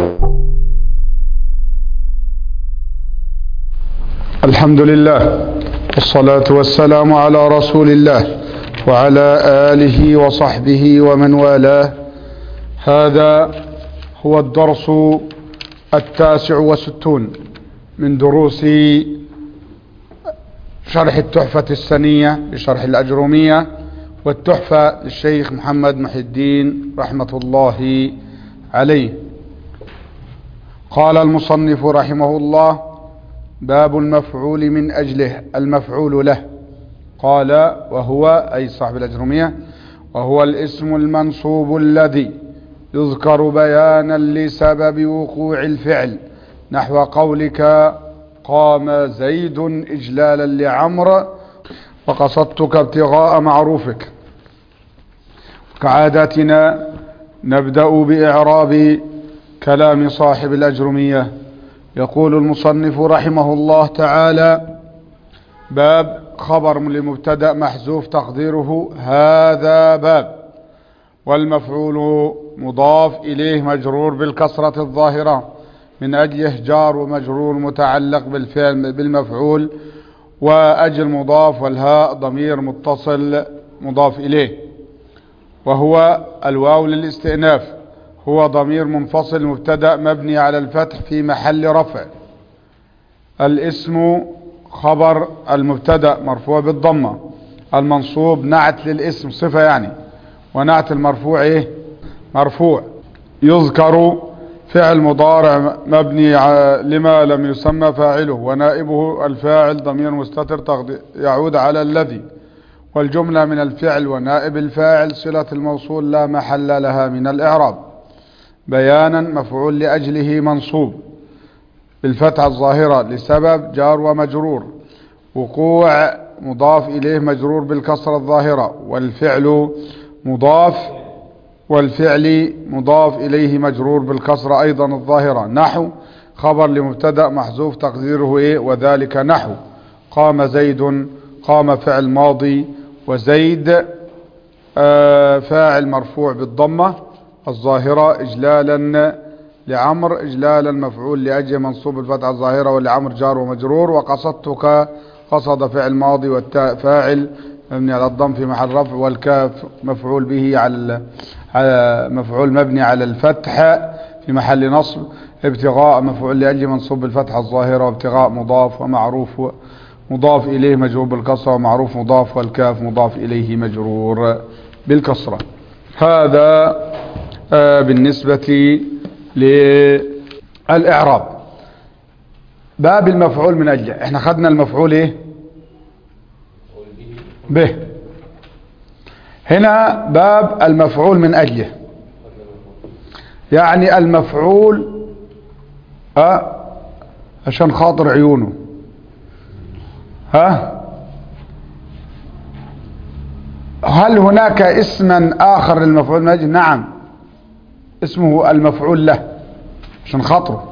الحمد لله والصلاة والسلام على رسول الله وعلى آله وصحبه ومن والاه هذا هو الدرس التاسع والستون من دروس شرح التحفة السنية لشرح الأجرومية والتحفة للشيخ محمد محي الدين رحمة الله عليه قال المصنف رحمه الله باب المفعول من أجله المفعول له قال وهو أي صاحب الأجرمية وهو الاسم المنصوب الذي يذكر بيانا لسبب وقوع الفعل نحو قولك قام زيد إجلالا لعمر وقصدتك ابتغاء معروفك كعادتنا نبدأ بإعراب كلام صاحب الأجرمية يقول المصنف رحمه الله تعالى باب خبر لمبتدا محذوف تقديره هذا باب والمفعول مضاف إليه مجرور بالكسرة الظاهرة من أجله جار ومجرور متعلق بالفعل بالمفعول وأجل مضاف والهاء ضمير متصل مضاف إليه وهو الواو للاستئناف هو ضمير منفصل مبتدا مبني على الفتح في محل رفع الاسم خبر المبتدا مرفوع بالضمه المنصوب نعت للاسم صفه يعني ونعت المرفوع ايه مرفوع يذكر فعل مضارع مبني لما لم يسمى فاعله ونائبه الفاعل ضمير مستتر يعود على الذي والجملة من الفعل ونائب الفاعل صلة الموصول لا محل لها من الإعراب بيانا مفعول لأجله منصوب بالفتحة الظاهرة لسبب جار ومجرور وقوع مضاف إليه مجرور بالكسرة الظاهرة والفعل مضاف والفعل مضاف إليه مجرور بالكسرة أيضا الظاهرة نحو خبر لمبتدا محذوف تقديره إيه وذلك نحو قام زيد قام فعل ماضي وزيد آه فاعل مرفوع بالضمة الظاهرة إجلالا لعمر إجلالا مفعول لأجل منصوب الفتحة الظاهرة ولعمر جار ومجرور وقصدتك قصد فعل ماضي والتاء فاعل مبني على الضم في محل رفع والكاف مفعول به على مفعول مبني على الفتح في محل نصب ابتغاء مفعول لأجل منصوب بالفتحة الظاهرة وابتغاء مضاف ومعروف مضاف إليه مجرور بالكسرة ومعروف مضاف والكاف مضاف إليه مجرور بالكسرة هذا بالنسبة للإعراب باب المفعول من أجله احنا خدنا المفعول ايه به هنا باب المفعول من أجله يعني المفعول أه عشان خاطر عيونه ها هل هناك اسما آخر للمفعول من أجله نعم اسمه المفعول له عشان خاطره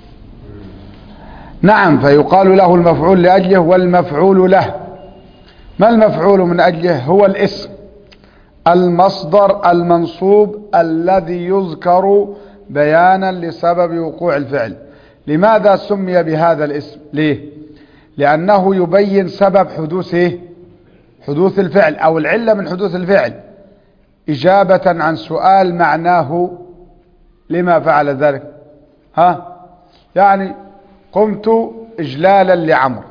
نعم فيقال له المفعول لأجله والمفعول له ما المفعول من أجله هو الاسم المصدر المنصوب الذي يذكر بيانا لسبب وقوع الفعل لماذا سمي بهذا الاسم ليه لأنه يبين سبب حدوث إيه؟ حدوث الفعل أو العلة من حدوث الفعل إجابة عن سؤال معناه لما فعل ذلك ها يعني قمت إجلالا لعمر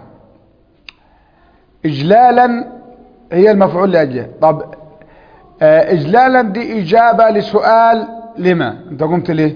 إجلالا هي المفعول لأجله طب إجلالا دي إجابة لسؤال لما أنت قمت ليه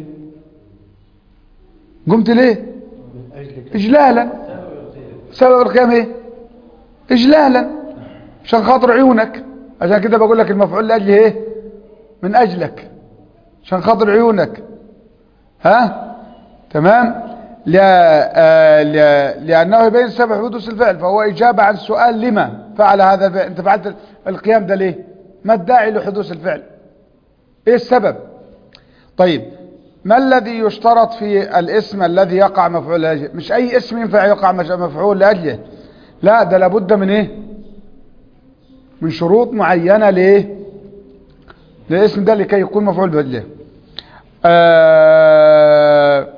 قمت ليه إجلالا سبب القيام إيه إجلالا عشان خاطر عيونك عشان كده بقول لك المفعول لأجله إيه من أجلك عشان خاطر عيونك ها تمام لا آه لا لأنه يبين سبب حدوث الفعل فهو إجابة عن سؤال لما فعل هذا الفعل أنت فعلت القيام ده ليه ما الداعي لحدوث الفعل إيه السبب طيب ما الذي يشترط في الاسم الذي يقع مفعول لأجله مش أي اسم ينفع يقع مفعول لأجله لا ده لابد من إيه من شروط معينة لإيه للاسم ده لكي يكون مفعول لأجله آه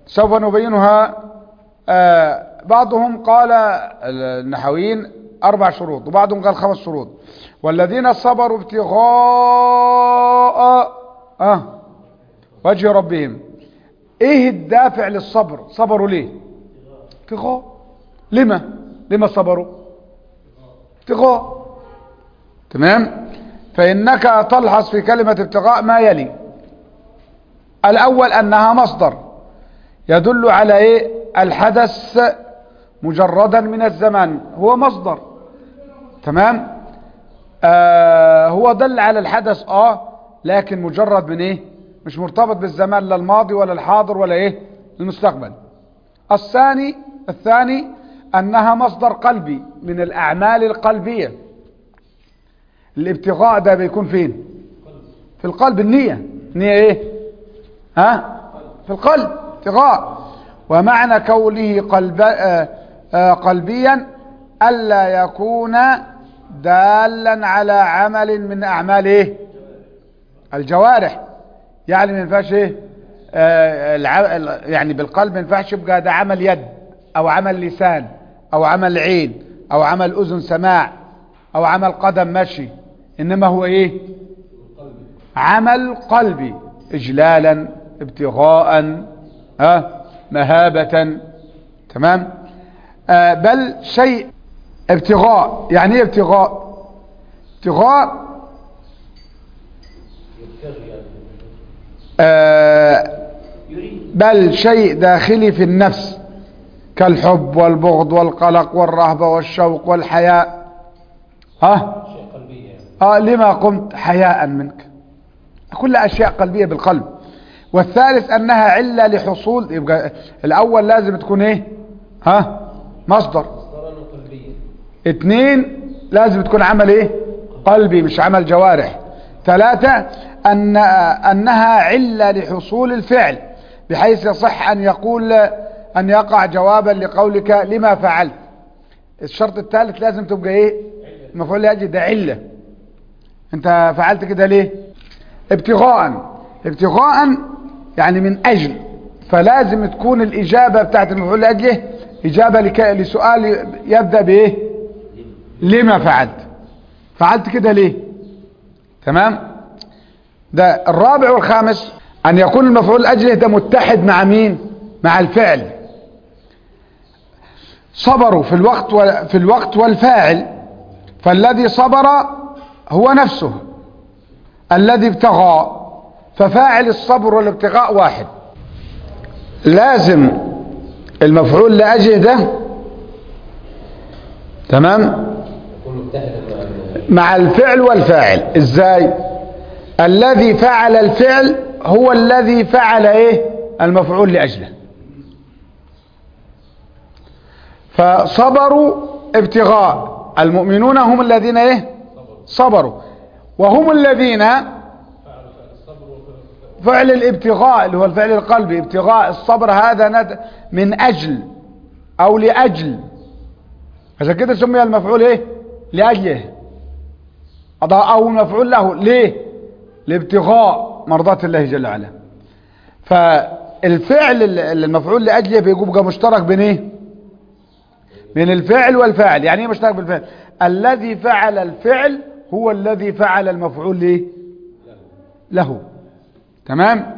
سوف نبينها آه بعضهم قال النحويين أربع شروط وبعضهم قال خمس شروط والذين صبروا ابتغاء آه وجه ربهم ايه الدافع للصبر صبروا ليه ابتغاء لما لما صبروا ابتغاء تمام فإنك تلحظ في كلمة ابتغاء ما يلي الأول أنها مصدر يدل على إيه الحدث مجردا من الزمان هو مصدر تمام آه هو دل على الحدث آه لكن مجرد من إيه مش مرتبط بالزمان لا الماضي ولا الحاضر ولا إيه المستقبل الثاني الثاني أنها مصدر قلبي من الأعمال القلبية الابتغاء ده بيكون فين في القلب النية النية ايه ها في القلب ابتغاء ومعنى كونه قلب آه آه قلبيا ألا يكون دالا على عمل من أعمال ايه الجوارح يعني ما ينفعش ايه آه يعني بالقلب ما ينفعش يبقى ده عمل يد او عمل لسان او عمل عين او عمل اذن سماع او عمل قدم مشي انما هو ايه عمل قلبي اجلالا ابتغاء ها مهابة تمام آه بل شيء ابتغاء يعني ايه ابتغاء ابتغاء آه بل شيء داخلي في النفس كالحب والبغض والقلق والرهبة والشوق والحياء ها آه لما قمت حياء منك كل أشياء قلبية بالقلب والثالث أنها علة لحصول يبقى الأول لازم تكون إيه ها مصدر اثنين لازم تكون عمل إيه قلبي مش عمل جوارح ثلاثة أن أنها علة لحصول الفعل بحيث يصح أن يقول أن يقع جوابا لقولك لما فعلت الشرط الثالث لازم تبقى إيه المفعول لأجل ده علة انت فعلت كده ليه ابتغاء ابتغاء يعني من اجل فلازم تكون الاجابة بتاعت المفعول لاجله اجابة لك... لسؤال يبدأ بايه لما فعلت فعلت كده ليه تمام ده الرابع والخامس ان يكون المفعول لاجله ده متحد مع مين مع الفعل صبروا في الوقت و... في الوقت والفاعل فالذي صبر هو نفسه الذي ابتغى ففاعل الصبر والابتغاء واحد لازم المفعول لأجله ده تمام مع الفعل والفاعل ازاي الذي فعل الفعل هو الذي فعل ايه المفعول لأجله فصبروا ابتغاء المؤمنون هم الذين ايه صبروا وهم الذين فعل الابتغاء اللي هو الفعل القلبي ابتغاء الصبر هذا من أجل أو لأجل عشان كده سمي المفعول ايه لأجله أو مفعول له ليه لابتغاء مرضات الله جل وعلا فالفعل المفعول لأجله بيبقى مشترك بين ايه بين الفعل والفاعل يعني ايه مشترك بالفعل الذي فعل الفعل هو الذي فعل المفعول له له تمام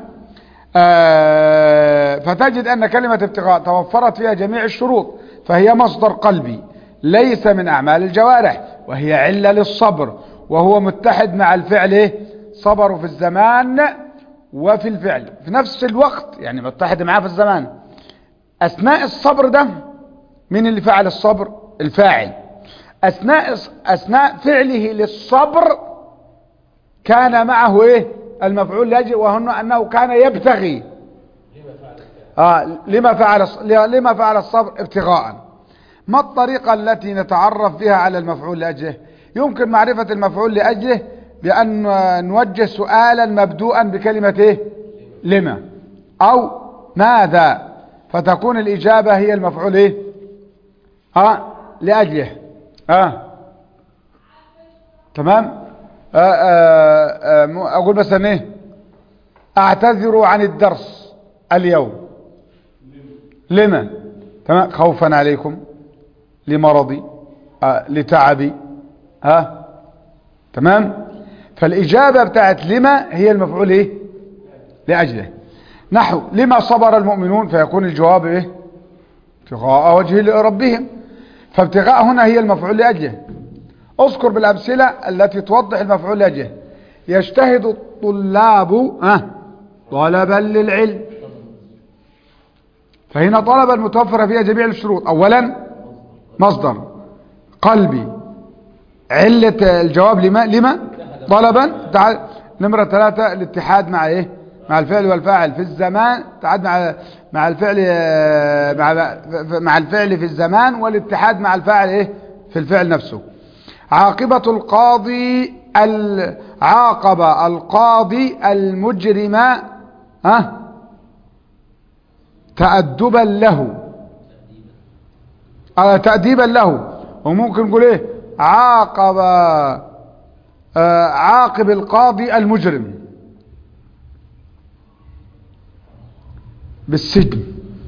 آه فتجد أن كلمة ابتغاء توفرت فيها جميع الشروط فهي مصدر قلبي ليس من أعمال الجوارح وهي علة للصبر وهو متحد مع الفعل إيه؟ صبروا في الزمان وفي الفعل في نفس الوقت يعني متحد معاه في الزمان أثناء الصبر ده من اللي فعل الصبر الفاعل أثناء, أثناء فعله للصبر كان معه إيه المفعول لاجئ وهو أنه كان يبتغي آه لما فعل لما فعل الصبر ابتغاء ما الطريقة التي نتعرف بها على المفعول لأجله يمكن معرفة المفعول لأجله بأن نوجه سؤالا مبدوءا بكلمة إيه؟ لما أو ماذا فتكون الإجابة هي المفعول إيه؟ ها لأجله ها تمام آه آه آه أقول مثلا إيه أعتذر عن الدرس اليوم لما تمام خوفا عليكم لمرضي آه لتعبي ها تمام فالإجابة بتاعت لما هي المفعول ايه لأجله نحو لما صبر المؤمنون فيكون الجواب ايه ابتغاء وجه ربهم فابتغاء هنا هي المفعول لأجله اذكر بالأمثلة التي توضح المفعول لأجله يجتهد الطلاب ها طلبا للعلم فهنا طلب المتوفر فيها جميع الشروط اولا مصدر قلبي علة الجواب لما لما طلبا تعال نمرة ثلاثة الاتحاد مع ايه مع الفعل والفاعل في الزمان اتحاد مع مع الفعل مع مع الفعل في الزمان والاتحاد مع الفاعل ايه في الفعل نفسه عاقبة القاضي عاقب القاضي المجرم ها تأدبا له آه تأديبا له وممكن نقول ايه عاقب آه عاقب القاضي المجرم بالسجن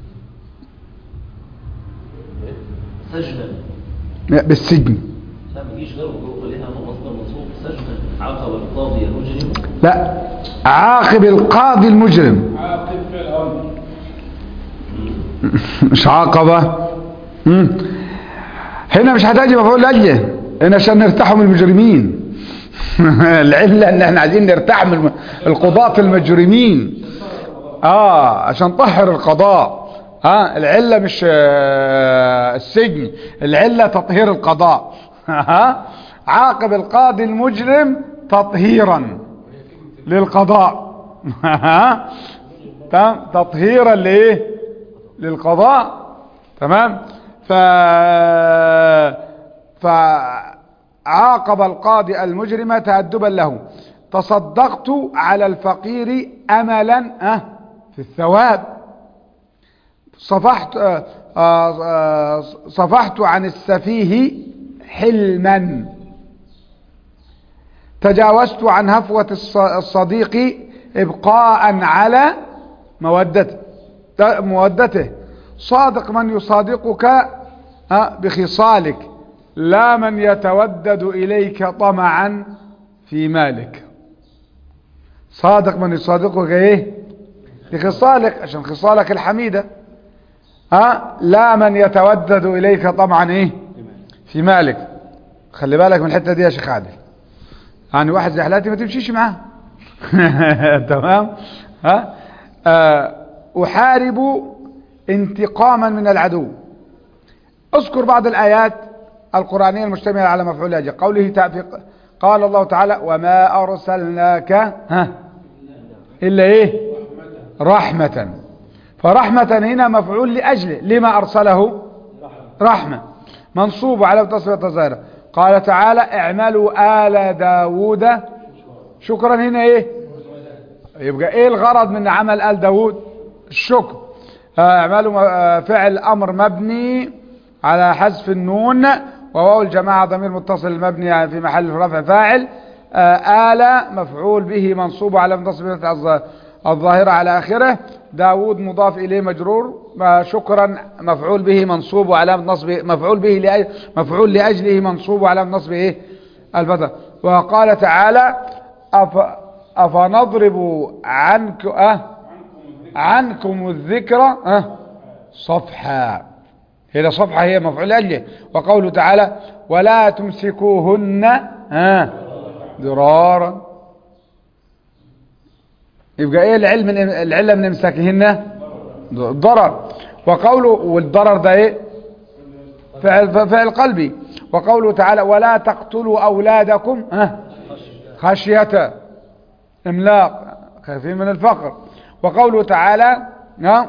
سجنا بالسجن لا ما يجيش غيره جوه لها مصدر منصوب سجنا عاقب القاضي المجرم لا عاقب القاضي المجرم عاقب فعل امر مش عاقبة مم. هنا مش هتجي مفعول لأجله هنا عشان نرتاحوا من المجرمين العلة ان احنا عايزين نرتاح من القضاة المجرمين اه عشان طهر القضاء ها العلة مش آه، السجن العلة تطهير القضاء ها عاقب القاضي المجرم تطهيرا للقضاء ها تمام تطهيرا لايه للقضاء تمام ف فعاقب القاضي المجرم تأدبا له تصدقت على الفقير املا أه في الثواب صفحت آه، آه، آه، صفحت عن السفيه حلما تجاوزت عن هفوة الص- الصديق ابقاء على مودته مودته صادق من يصادقك آه، بخصالك لا من يتودد إليك طمعا في مالك صادق من يصادقك ايه بخصالك عشان خصالك الحميدة ها لا من يتودد إليك طمعا ايه في مالك خلي بالك من الحتة دي يا شيخ عادل يعني واحد زي حالاتي ما تمشيش معاه تمام ها آه، أحارب انتقاما من العدو اذكر بعض الآيات القرآنية المشتملة على مفعول أجل قوله تعالى قال الله تعالى وما أرسلناك ها إلا إيه رحمة فرحمة هنا مفعول لأجله لما أرسله رحمة منصوب على تصفية الظاهرة قال تعالى اعملوا آل داود شكرا هنا ايه يبقى ايه الغرض من عمل آل داود الشكر آه، اعملوا آه، فعل امر مبني على حذف النون وواو الجماعة ضمير متصل مبني في محل رفع فاعل آه، آل مفعول به منصوب على منتصب الظاهرة على آخره داود مضاف إليه مجرور ما شكرا مفعول به منصوب وعلامة نصب مفعول به لأجل مفعول لأجله منصوب وعلامة نصب إيه الفتح وقال تعالى أف أفنضرب عنك أه عنكم الذكرى أه صفحا هنا صفحة هي مفعول أجله وقوله تعالى ولا تمسكوهن ها ضرارا يبقى ايه العلم من العلة من امساكهن ضرر وقوله والضرر ده ايه فعل, فعل قلبي وقوله تعالى ولا تقتلوا أولادكم ها خشية املاق خايفين من الفقر وقوله تعالى ها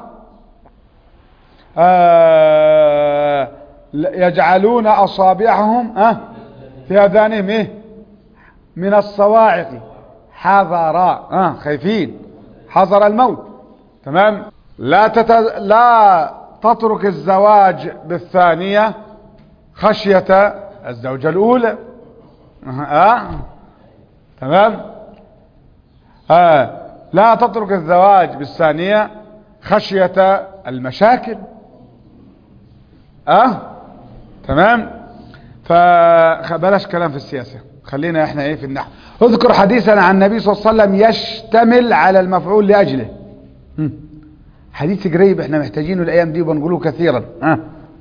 آه يجعلون أصابعهم ها في أذانهم إيه من الصواعق حذرا ها خايفين حذر الموت تمام لا تت... لا تترك الزواج بالثانية خشية الزوجة الأولى ها تمام آه. لا تترك الزواج بالثانية خشية المشاكل اه تمام فبلاش كلام في السياسة خلينا احنا ايه في النحو اذكر حديثا عن النبي صلى الله عليه وسلم يشتمل على المفعول لأجله هم. حديث قريب احنا محتاجينه الايام دي وبنقوله كثيرا ها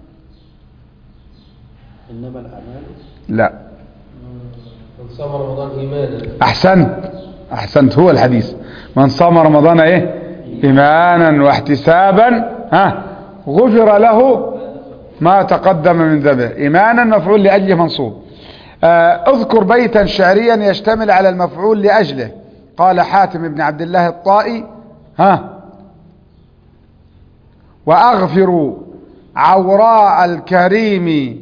إنما الأعمال لا من صام رمضان إيمانا احسنت احسنت هو الحديث من صام رمضان ايه ايمانا واحتسابا ها غفر له ما تقدم من ذنبه ايمانا مفعول لاجله منصوب آه، اذكر بيتا شعريا يشتمل على المفعول لاجله قال حاتم بن عبد الله الطائي ها واغفر عوراء الكريم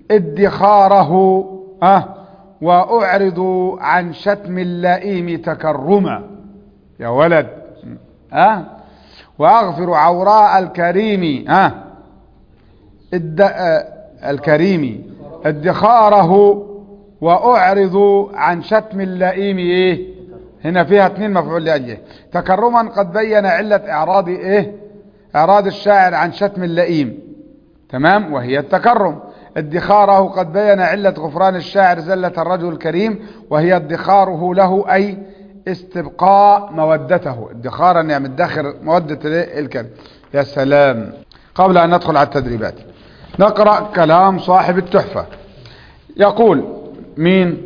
ادخاره ها واعرض عن شتم اللئيم تكرما يا ولد ها واغفر عوراء الكريم ها الد... آه، الكريم ادخاره واعرض عن شتم اللئيم ايه هنا فيها اثنين مفعول لاجله تكرما قد بين علة اعراض ايه اعراض الشاعر عن شتم اللئيم تمام وهي التكرم ادخاره قد بين علة غفران الشاعر زلة الرجل الكريم وهي ادخاره له أي استبقاء مودته ادخارا يعني مدخر مودة الايه؟ الكلب يا سلام قبل أن ندخل على التدريبات نقرأ كلام صاحب التحفة يقول مين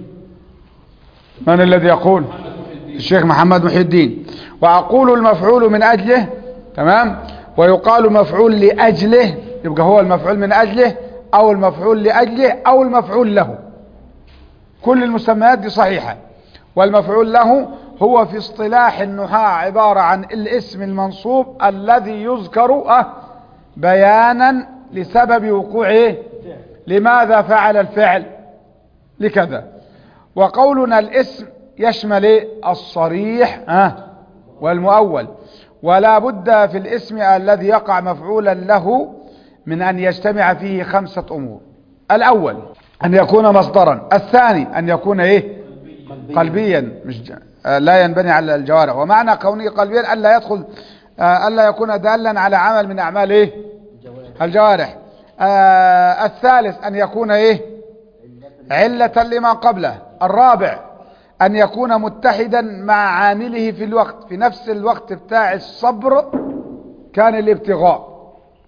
من الذي يقول الشيخ محمد محي الدين وأقول المفعول من أجله تمام ويقال مفعول لأجله يبقى هو المفعول من أجله أو المفعول لأجله أو المفعول له كل المسميات دي صحيحة والمفعول له هو في اصطلاح النحاة عبارة عن الاسم المنصوب الذي يذكر أه بيانا لسبب وقوعه لماذا فعل الفعل لكذا وقولنا الاسم يشمل إيه؟ الصريح أه والمؤول ولا بد في الاسم الذي يقع مفعولا له من أن يجتمع فيه خمسة أمور الأول أن يكون مصدرا الثاني أن يكون إيه قلبيا مش ج... آه، لا ينبني على الجوارح ومعنى كونه قلبيا ألا يدخل آه، ألا يكون دالا على عمل من أعمال إيه الجوارح آه الثالث أن يكون إيه علة لما قبله الرابع أن يكون متحدا مع عامله في الوقت في نفس الوقت بتاع الصبر كان الابتغاء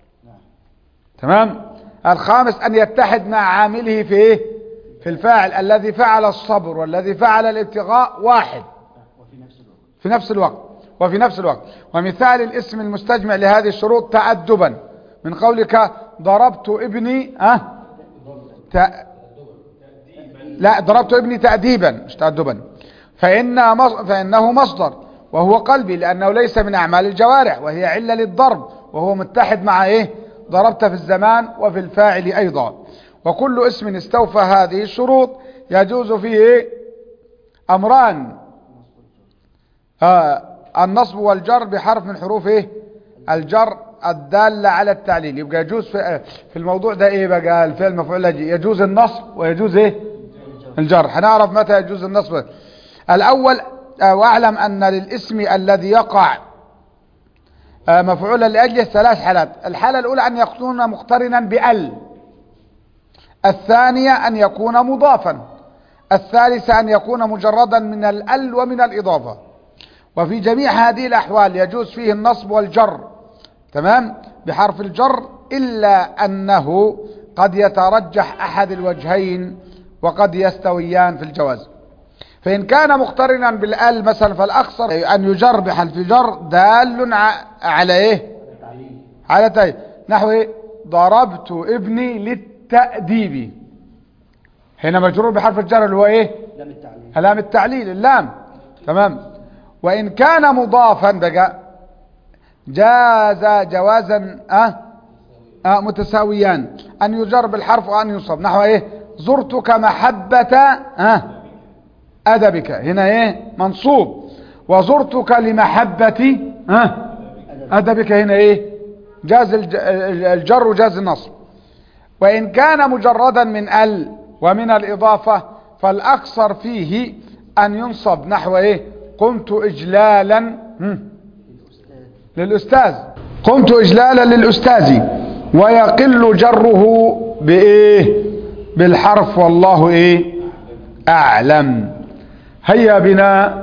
تمام الخامس أن يتحد مع عامله في إيه في الفاعل الذي فعل الصبر والذي فعل الابتغاء واحد في نفس الوقت وفي نفس الوقت ومثال الاسم المستجمع لهذه الشروط تأدبا من قولك ضربت ابني أه تأ... لا ضربت ابني تأديبا مش تأدبا فإن مص... فإنه مصدر وهو قلبي لأنه ليس من أعمال الجوارح وهي علة للضرب وهو متحد مع إيه ضربت في الزمان وفي الفاعل أيضا وكل اسم استوفى هذه الشروط يجوز فيه إيه؟ أمران آه النصب والجر بحرف من حروف إيه الجر الدالة على التعليل يبقى يجوز في, في الموضوع ده إيه بقى الفعل مفعول لجي يجوز النصب ويجوز إيه الجر هنعرف متى يجوز النصب الأول آه واعلم أن للاسم الذي يقع آه مفعولا لأجله ثلاث حالات الحالة الأولى أن يكون مقترنا بأل الثانية أن يكون مضافا الثالثة أن يكون مجردا من الأل ومن الإضافة وفي جميع هذه الأحوال يجوز فيه النصب والجر تمام بحرف الجر إلا أنه قد يترجح أحد الوجهين وقد يستويان في الجواز فإن كان مقترنا بالآل مثلا فالأخصر أن يجر بحرف جر دال على إيه على تأييد نحو إيه ضربت ابني للتأديب هنا مجرور بحرف الجر اللي هو إيه لام التعليل لام التعليل اللام تمام وإن كان مضافا بقى جاز جوازا أه أه متساويان أن يجر بالحرف وأن ينصب نحو إيه زرتك محبة أه أدبك هنا إيه منصوب وزرتك لمحبة أه أدبك هنا إيه جاز الج- الجر وجاز النصب وإن كان مجردا من ال ومن الإضافة فالأكثر فيه أن ينصب نحو إيه قمت إجلالا هم، للأستاذ قمت إجلالا للأستاذ ويقل جره بإيه بالحرف والله إيه أعلم هيا بنا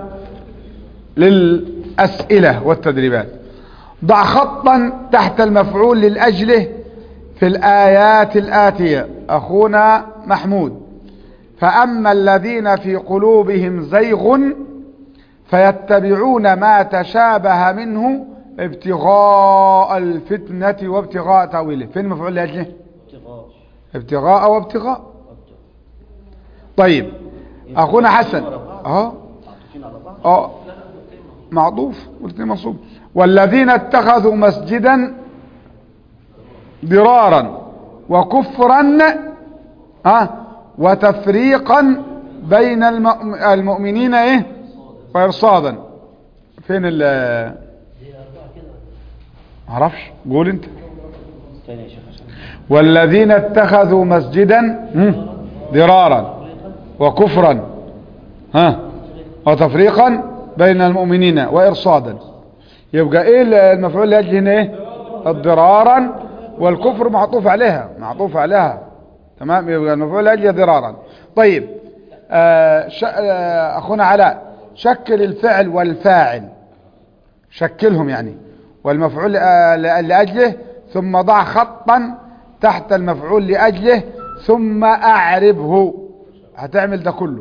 للأسئلة والتدريبات ضع خطا تحت المفعول للأجله في الآيات الآتية أخونا محمود فأما الذين في قلوبهم زيغ فيتبعون ما تشابه منه ابتغاء الفتنة وابتغاء تأويله فين المفعول لأجله ابتغاء ابتغاء وابتغاء طيب أخونا حسن اه اه معطوف والاثنين منصوب والذين اتخذوا مسجدا ضرارا وكفرا اه وتفريقا بين المؤم- المؤمنين ايه وارصادا فين ال معرفش قول انت تاني يا شيخ عشان والذين اتخذوا مسجدا هم، ضرارا وكفرا ها وتفريقا بين المؤمنين وارصادا يبقى ايه المفعول لاجل هنا ايه الضرارا والكفر معطوف عليها معطوف عليها تمام يبقى المفعول لاجل ضرارا طيب آه ش... آه اخونا علاء شكل الفعل والفاعل شكلهم يعني والمفعول آه، ل- لأجله ثم ضع خطا تحت المفعول لأجله ثم أعربه هتعمل ده كله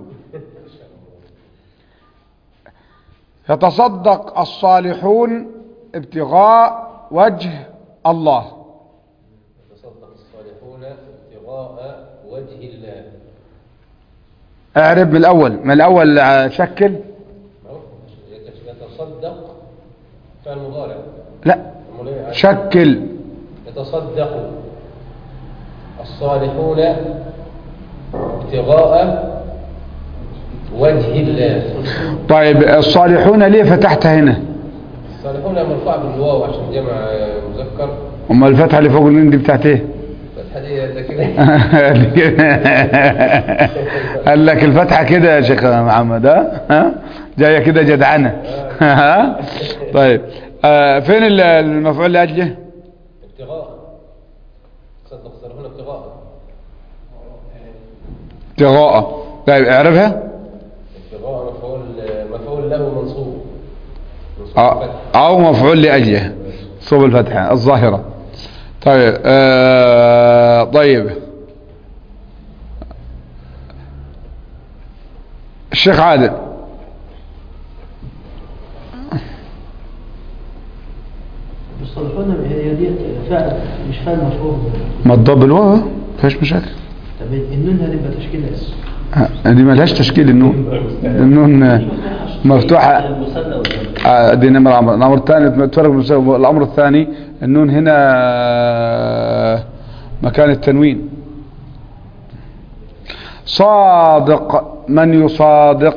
يتصدق الصالحون ابتغاء وجه الله يتصدق الصالحون ابتغاء وجه الله اعرب من الأول من الأول آه، شكل معروف؟ يتصدق فعل مضارع لا أمال إيه؟ شكل يتصدق الصالحون ابتغاء وجه الله طيب الصالحون ليه فتحتها هنا الصالحون مرفوع بالواو عشان جمع مذكر أما الفتحة اللي فوق النين دي بتاعت ايه فتحة دي ده كده قال لك الفتحة كده يا شيخ محمد ها ها؟ جاية كده جدعنة ها طيب آه فين ال- المفعول لأجله ابتغاء تصدق الصالحون ابتغاء ابتغاء طيب اعرفها ابتغاء مفعول مفعول له منصوب منصوب أو- بالفتح. او مفعول لأجله صوب الفتحة الظاهرة طيب آه طيب الشيخ عادل الصالحون هي ديت فعل مش فعل مفهوم ما تضب الواو فيش مشاكل طب النون هتبقى تشكيل اسم آه، دي ملهاش تشكيل النون النون آه، مفتوحة المثنى والجمع آه، دي نمرة أمر الأمر الثاني تفرق بين- الأمر الثاني النون هنا آه، مكان التنوين صادق من يصادق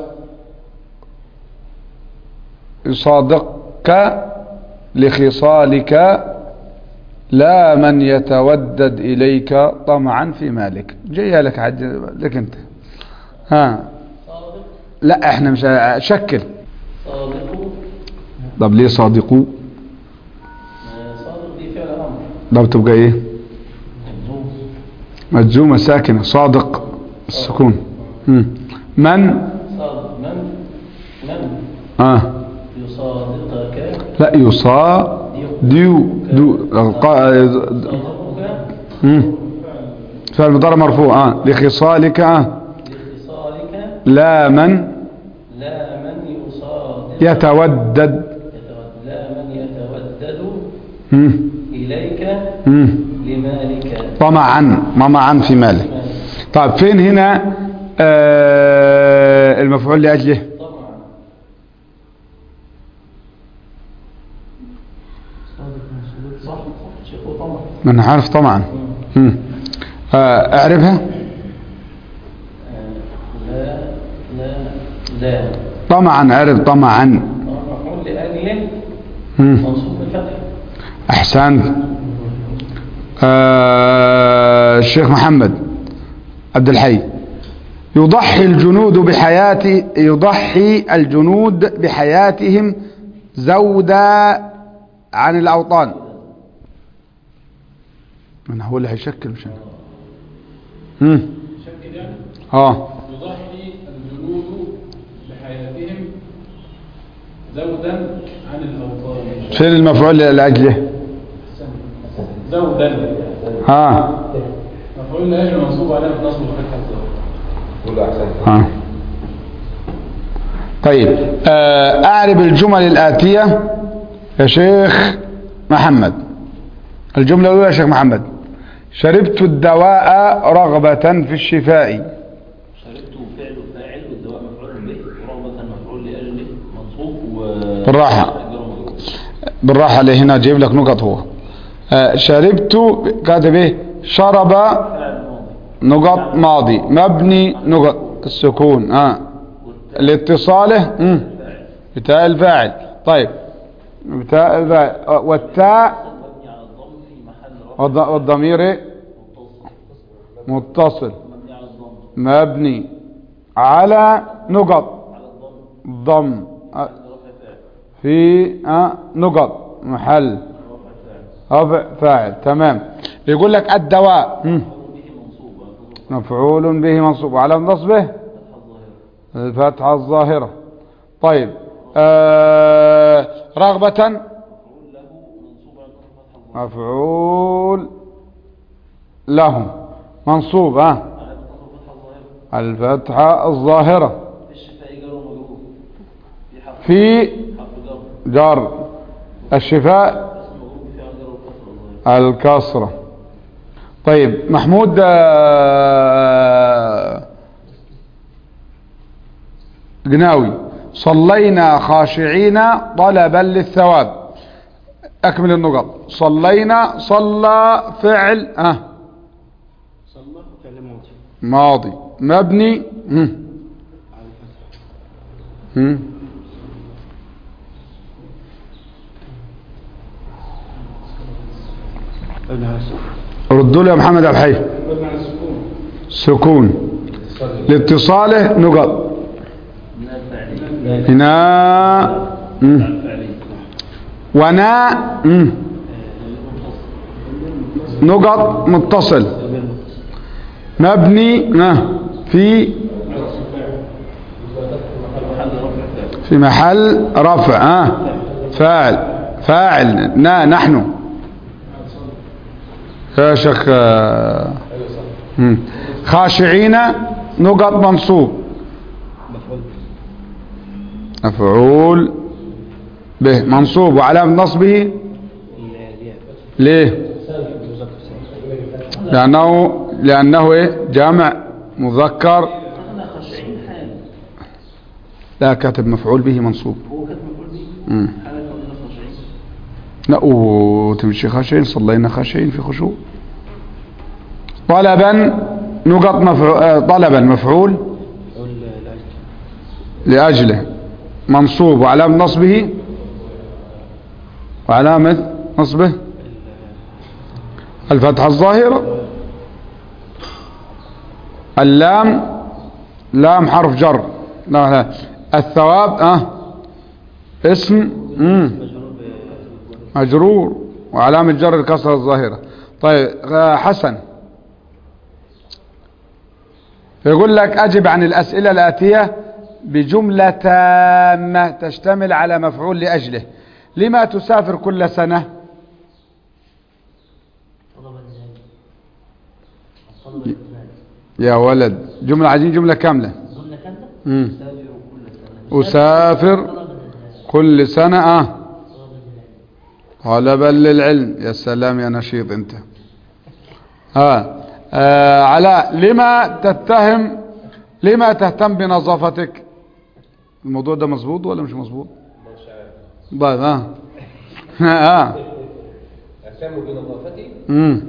يصادقك لخصالك لا من يتودد إليك طمعا في مالك جاية لك حج لك أنت ها صادق لا احنا مش شكل صادق طب ليه صادقوا آه، صادق دي فعل امر طب تبقى ايه مجزوم مجزومة ساكنة صادق السكون مم. من صادق من من اه يصادقك لا يصا ديو دو القا- صادقك مم. فعل مضارع مرفوع اه لخصالك اه لاتصالك لا من لا من يصادق يتودد يتود- لا من يتودد مم. إليك مم. لمالك طمعا طمعا في ماله طيب فين هنا آه المفعول لأجله طبعا صادق منصوب صح صح شيخ طبعا ما انا عارف طبعا مم. آه اعرفها لا لا لا طمعا اعرف طمعا مفعول لأجله مم. منصوب بالفتح احسنت آه الشيخ محمد عبد الحي يضحي الجنود بحياة يضحي الجنود بحياتهم زودا عن الأوطان من هو اللي هيشكل مش انا هم شكل يعني اه يضحي الجنود بحياتهم زودا عن الأوطان فين المفعول لاجله زودا ها مفعول لاجل منصوب عليه نصب فتح الزوج كله احسن ها طيب آه، اعرب الجمل الاتيه يا شيخ محمد الجمله الاولى يا شيخ محمد شربت الدواء رغبه في الشفاء شربت فعل فاعل والدواء مفعول به ورغبة مفعول لأجله منصوب و بالراحة. جر ومجرور. بالراحه اللي هنا جايب لك نقط هو آه، شربت كاتب ايه شرب فعل ماضي نقط ماضي مبني نقط السكون اه لاتصاله مم. فاعل بتاء الفاعل طيب بتاء الفاعل آه، والتاء مبني على الضم في محل رفع والض- والضمير إيه؟ متصل متصل مبني على الضم مبني على نقط على الضم ضم آه، رفع فاعل في آه، نقط محل رفع فاعل رفع فاعل تمام يقول لك الدواء مم. به منصوب والفضل مفعول به منصوب وعلى نصبه فتح الظاهرة الفتحة الظاهرة طيب آه رغبة مفعول له منصوب على الضم فتح الظاهرة مفعول له منصوب ها على الفتحة الظاهرة الشفاء جر ومجرور في حرف في حرف جر جر الشفاء اسم مجرور في فعل جر والكسر الظاهرة الكسرة طيب محمود آه، جناوي صلينا خاشعين طلبا للثواب أكمل النقط صلينا صلى فعل آه صلى فعل ماضي ماضي مبني هم. هم. مبني على السكون ردوا لي يا محمد عبد الحي مبني على السكون سكون لاتصاله نقط من الفاعلين هنا مم. الفاعلين ونا مم. نقط متصل مبني آه. في محل رفع فاعل في محل رفع آه. فاعل فاعل نا نحن يا شيخ آه. مم. خاشعين نقط منصوب مفعول به منصوب وعلامة نصبه ليه لأنه لأنه إيه جامع مذكر احنا خاشعين حال لا كاتب مفعول به منصوب هو كانت مفعول به مم. حالة كوننا خاشعين لا وتمشي خاشعين صلينا خاشعين في خشوع طلبا نقط مفعول آه، طلبا مفعول لأجله منصوب وعلامة نصبه وعلامة نصبه الفتحة الظاهرة اللام لام حرف جر لا لا الثواب اه اسم مم. مجرور وعلامة جر الكسرة الظاهرة طيب آه، حسن يقول لك أجب عن الأسئلة الآتية بجملة تامة تشتمل على مفعول لأجله لما تسافر كل سنة طلب الزاد طلب الزاد يا ولد جملة عايزين جملة كاملة ظن كذا مم. سافر كل سنة أسافر طلب الزاد كل سنة آه طلب الزاد طلبا للعلم يا سلام يا نشيط انت ها آه علاء لما تتهم لما تهتم بنظافتك الموضوع ده مظبوط ولا مش مظبوط مش عارف طيب ها ها اهتم بنظافتي امم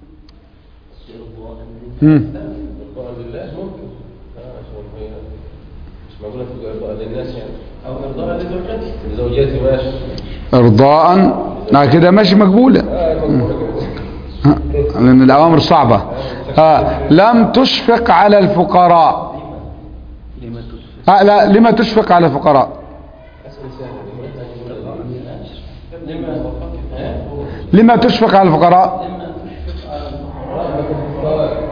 امم ارضاء لله ممكن اه عشان هي مش معقوله تبقى ارضاء للناس يعني او ارضاء لزوجتي لزوجاتي ماشي ارضاء لا كده ماشي مقبوله اه مقبوله كده ها، لان الاوامر صعبه آه لم تشفق على الفقراء لما تسفل آه لا لما تشفق على الفقراء اسئله سهله لما تشفق على الفقراء لما تشفق على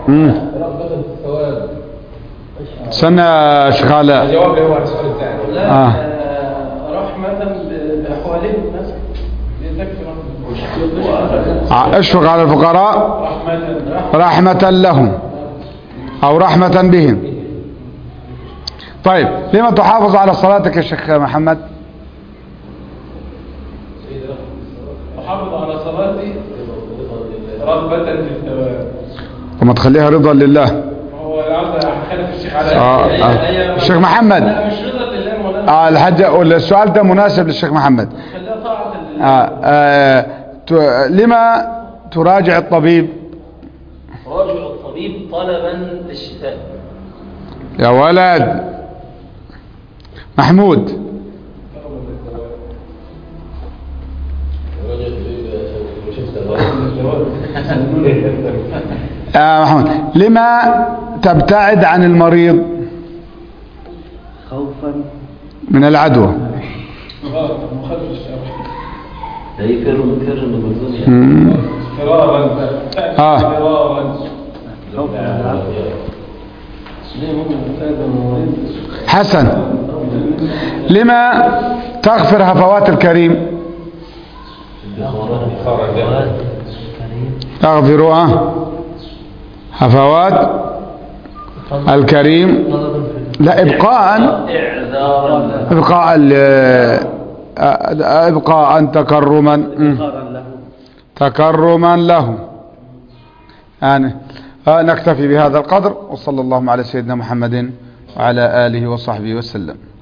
مم. رغبة في الثواب استنى يا شيخ علاء الجواب اللي هو على السؤال الثاني لا آه. آه، رحمة ب- بأحوالهم الناس لتكفي رحمة ع- اشفق على الفقراء رحمة رحمة رحمة لهم أو رحمة بهم طيب لما تحافظ على صلاتك يا شيخ محمد أحافظ على صلاتي رغبة في الثواب وما تخليها رضا لله هو العرض خالف الشيخ على آه، آه. الشيخ محمد. لا مش رضا لله مولانا آه الحج السؤال ده مناسب للشيخ محمد خليها طاعة لله آه آه ت- لما تراجع الطبيب راجع الطبيب طلبا للشفاء يا ولد محمود الرجل في شفت الغرب آه محمود لما تبتعد عن المريض خوفا من العدوى غلط مخالف الشرع لا يفر من كر من الدنيا مم. فرارا آه. فرارا خوفا من العبد ليه ممكن تستخدم المريض حسن لما تغفر هفوات الكريم الكريم تغفر آه، هفوات الكريم طلبا في لا إبقاء اعذارا له إبقاء ال- آه، إبقاء تكرما مم. إقرارا له تكرما له يعني آه، نكتفي بهذا القدر وصلى اللهم على سيدنا محمد وعلى آله وصحبه وسلم